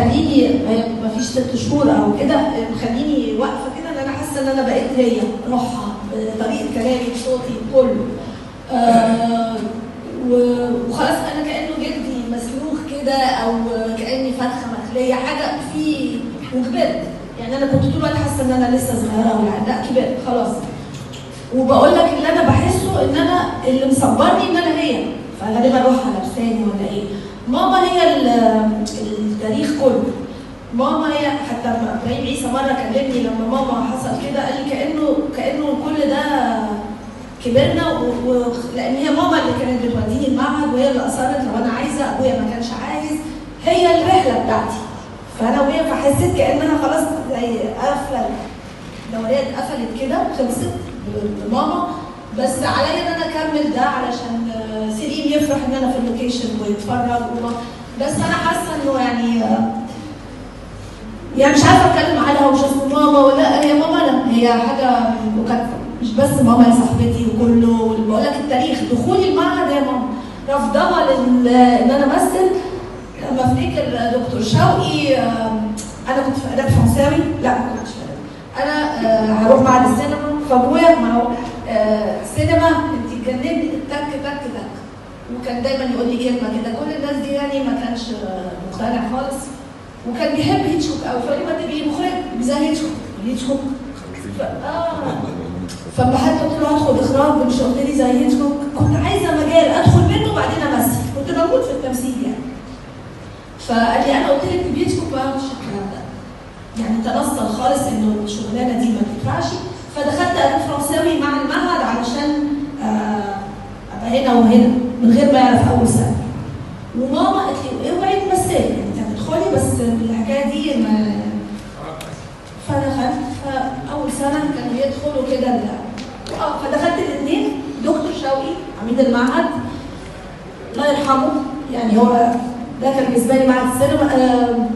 مخليني ما فيش ست شهور او كده مخليني واقفه كده ان انا حاسه ان انا بقيت هي روحها طريقه كلامي بصوتي كله آه و- وخلاص انا كانه جلدي مسلوخ كده او كاني فرخه مخليه حاجه في وكبرت يعني انا كنت طول الوقت حاسه ان انا لسه صغيره ولا لا كبرت خلاص وبقول لك اللي انا بحسه ان انا اللي مصبرني ان انا هي فغالبا روحها لابساني ولا ايه ماما هي ال- التاريخ كله ماما هي حتى لما ابراهيم عيسى مره كلمني لما ماما حصل كده قال لي كانه كانه كل ده كبرنا و... و... لان هي ماما اللي كانت بتوديني المعهد وهي اللي اصرت لو انا عايزه ابويا ما كانش عايز هي الرحله بتاعتي فانا وهي فحسيت كانها خلاص زي قفل دورية اتقفلت كده خلصت بماما بس عليا ان انا اكمل ده علشان آه، سليم يفرح ان انا في اللوكيشن ويتفرج وما بس انا حاسه انه يعني آه، يعني مش عارفه اتكلم عنها ومش اسمه ماما ولا هي ماما لا هي حاجه وكانت مش بس ماما هي صاحبتي وكله بقول لك التاريخ دخولي المعهد هي ماما رفضها لل- ان انا امثل لما افتكر دكتور شوقي آم، انا كنت في اداب فرنساوي لا ما كنتش في اداب انا آه، هروح معهد السينما فابويا ما هو آه، سينما انت اتجنني تك تك تك وكان دايما يقول لي كلمه كده كل الناس دي يعني ما كانش آه، مقتنع خالص وكان بيحب هيتشكوك قوي فقال لي ما تبقي مخرج زي هيتشكوك هيتشكوك ف- اه فلما حتى قلت له هدخل اخراج مش قلت لي زي هيتشكوك كنت عايزه مجال ادخل منه وبعدين امثل كنت بموت في التمثيل يعني فقال لي انا قلت لك هيتشكوك بقى مش الكلام ده يعني تنصل خالص انه الشغلانه دي ما تنفعش فدخلت اداب فرنساوي مع المعهد علشان آه، ابقى هنا وهنا من غير ما يعرف اول سنه وماما قالت لي اوعي تمثلي يعني انت هتدخلي بس الحكايه دي ما فدخلت فاول سنه كانوا بيدخلوا كده ال- اه فدخلت الاثنين دكتور شوقي عميد المعهد الله يرحمه يعني هو ده كان بالنسبه لي معهد السينما آه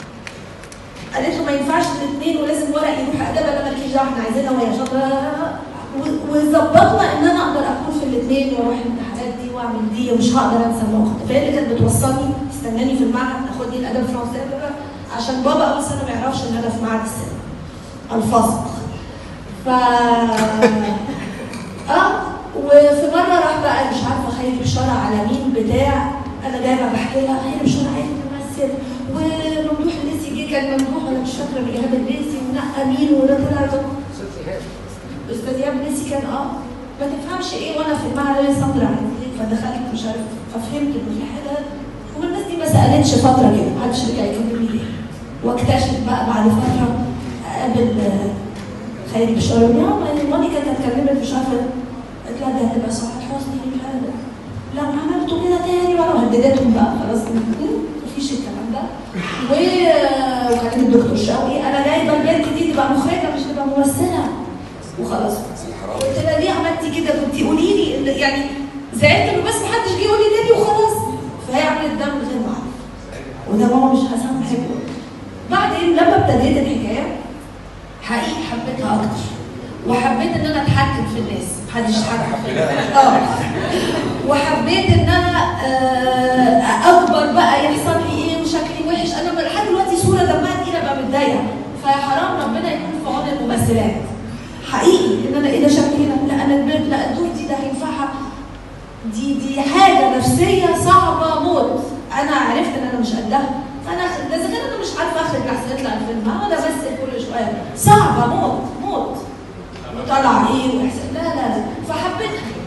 قالت له ما ينفعش الاثنين ولازم ورق يروح اداب انا مالكيش دعوه احنا عايزينها وهي شاطره و- وظبطنا ان انا اقدر اكون في الاثنين واروح الامتحانات دي واعمل دي ومش هقدر انسى الموقف ده. فهي اللي كانت بتوصلني تستناني في المعهد تاخدني الادب فرنساوي بقى عشان بابا اول سنه ما يعرفش ان انا في معهد السينما الفصل ف اه وفي مره راح بقى مش عارفه خير بشاره على مين بتاع انا دايما بحكي لها خير بشاره عايزه تمثل وممدوح الليسي جه كان ممدوح ولا مش فاكره بإيهاب الليسي ونقى مين وده طلع ده استاذ ايهاب الليسي كان اه ما تفهمش ايه وانا في المعهد هي صدر عندي فدخلت مش عارف ففهمت ان في حاجه والناس دي ما سالتش فتره كده ما حدش رجع يكلمني ليه واكتشف بقى بعد فتره اقابل آه، خيري بشار يا مونيكا كانت كلمت مش عارفه قالت لها ده هتبقى صاحب حسني مش عارفه لو عملتوا كده تاني بقى وهددتهم بقى خلاص مفيش الكلام ده و- وكان الدكتور شوقي انا جايبه البنت دي تبقى مخرجه مش تبقى ممثله وخلاص قلت لها ليه عملتي كده كنت قولي لي يعني زعلت انه بس محدش جه يقول لي تاني وخلاص فهي عملت ده من غير ما اعرف وده ماما مش هسامحك بعدين لما ابتديت الحكايه حقيقي حبيتها اكتر وحبيت ان انا اتحكم في الناس محدش يتحكم فيا اه وحبيت ان انا آه، اكبر بقى يحصل لي ايه وشكلي وحش انا لحد دلوقتي صوره دمها تقيله بقى متضايقه فيا حرام ربنا يكون في عون الممثلات حقيقي ان انا ايه ده شكلي هنا لا انا كبرت لا الدور دي ده هينفعها دي دي حاجه نفسيه صعبه موت انا عرفت ان انا مش قدها فانا ده اذا كان انا مش عارفه اخرج لحسن يطلع الفيلم اقعد امثل كل شويه صعبه موت موت وطلع ايه واحسن لا لا لا فحبيتها